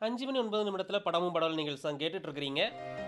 5 மணி 9 நிமிடத்துல படமும் பாடலும் நிகழ்ச்சி தான் கேட்டுட்டு இருக்கிறீங்க.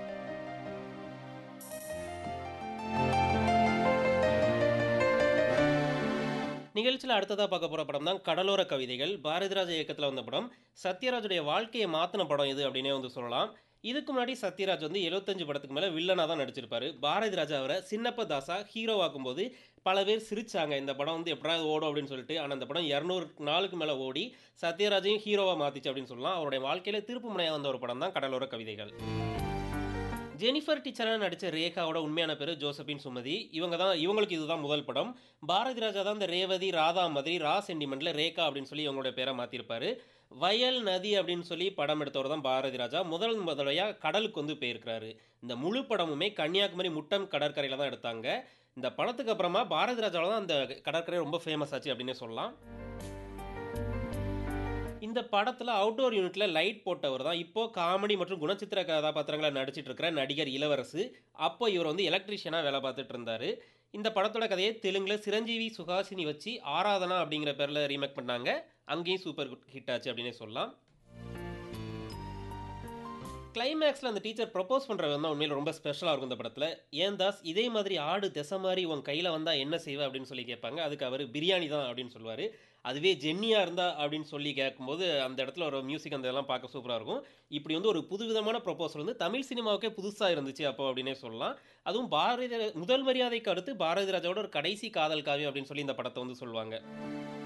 நிகழ்ச்சியில அடுத்ததா பார்க்க போற படம் தான் கடலோர கவிதைகள். பாரதிராஜா இயக்கத்துல வந்த படம். சத்யராஜுடைய வாழ்க்கைய மாத்துன படம் இது அப்படின்னே வந்து சொல்லலாம். இதுக்கு முன்னாடி சத்யராஜ் வந்து 75 படத்துக்கு மேல வில்லனா தான் நடிச்சிருப்பாரு. பாரதிராஜா அவர சின்னப்ப தாஸா ஹீரோவாக்கும்போது பல பேர் சிரிச்சாங்க. இந்த படம் வந்து எப்படா இது ஓடும் அப்படின்னு சொல்லிட்டு. ஆனா இந்த படம் 200 நாளுக்கு மேல ஓடி சத்யராஜையும் ஹீரோவா மாத்திச்சு அப்படின்னு சொல்லலாம். அவருடைய வாழ்க்கையில திருப்பு முனையா வந்த ஒரு படம் தான் கடலோர கவிதைகள். ஜெனிஃபர் டீச்சரா நடிச்ச ரேகாவோட உண்மையான பேரு ஜோசபின் சுமதி. இவங்க தான் இவங்களுக்கு இதுதான் முதல் படம். பாரதிராஜா தான் இந்த ரேவதி, ராதா மாதிரி ரா சென்டிமெண்ட்ல ரேகா அப்படின்னு சொல்லி இவங்களுடைய பேர மாத்திருப்பாரு. வயல், நதி அப்படின்னு சொல்லி படம் எடுத்தவர் தான் பாரதிராஜா. முதல் முதலையா கடலுக்கு வந்து போயிருக்கிறாரு. இந்த முழு படமுமே கன்னியாகுமரி முட்டம் கடற்கரையில தான் எடுத்தாங்க. இந்த படத்துக்கு அப்புறமா பாரதிராஜாவால தான் அந்த கடற்கரை ரொம்ப ஃபேமஸ் ஆச்சு அப்படின்னே சொல்லலாம். இந்த படத்துல அவுட்டோர் யூனிட்ல லைட் போட்டவர் தான் இப்போ காமெடி மற்றும் குணச்சித்திர கதாபாத்திரங்கள நடிச்சிட்டு இருக்கிற நடிகர் இளவரசு. அப்போ இவர் வந்து எலக்ட்ரீஷியனா வேலை பார்த்துட்டு இருந்தாரு. இந்த படத்தோட கதைய தெலுங்குல சிரஞ்சீவி, சுஹாசினி வச்சு ஆராதனா அப்படிங்கிற பேர்ல ரீமேக் பண்ணாங்க. அங்கேயும் சூப்பர் ஹிட் ஆச்சு அப்படின்னே சொல்லலாம். கிளைமேக்ஸ்ல அந்த டீச்சர் ப்ரொபோஸ் பண்ற விதம் தான் உண்மையில ரொம்ப ஸ்பெஷலா இருக்கும் இந்த படத்துல. "ஏன் தாஸ் இதே மாதிரி ஆடு திசை மாறி உன் கையில வந்தா என்ன செய்வ?" அப்படின்னு சொல்லி கேட்பாங்க. அதுக்கு அவரு "பிரியாணி தான்" அப்படின்னு சொல்லுவாரு. அதுவே ஜென்னியா இருந்தா அப்படின்னு சொல்லி கேட்கும்போது அந்த இடத்துல ஒரு மியூசிக் அந்த இதெல்லாம் பார்க்க சூப்பரா இருக்கும். இப்படி வந்து ஒரு புதுவிதமான ப்ரொபோசல் வந்து தமிழ் சினிமாவுக்கே புதுசா இருந்துச்சு அப்போ அப்படின்னே சொல்லலாம். அதுவும் பாரதி முதல் மரியாதைக்கு அடுத்து பாரதிராஜாவோட ஒரு கடைசி காதல் காவியம் அப்படின்னு சொல்லி இந்த படத்த வந்து சொல்லுவாங்க.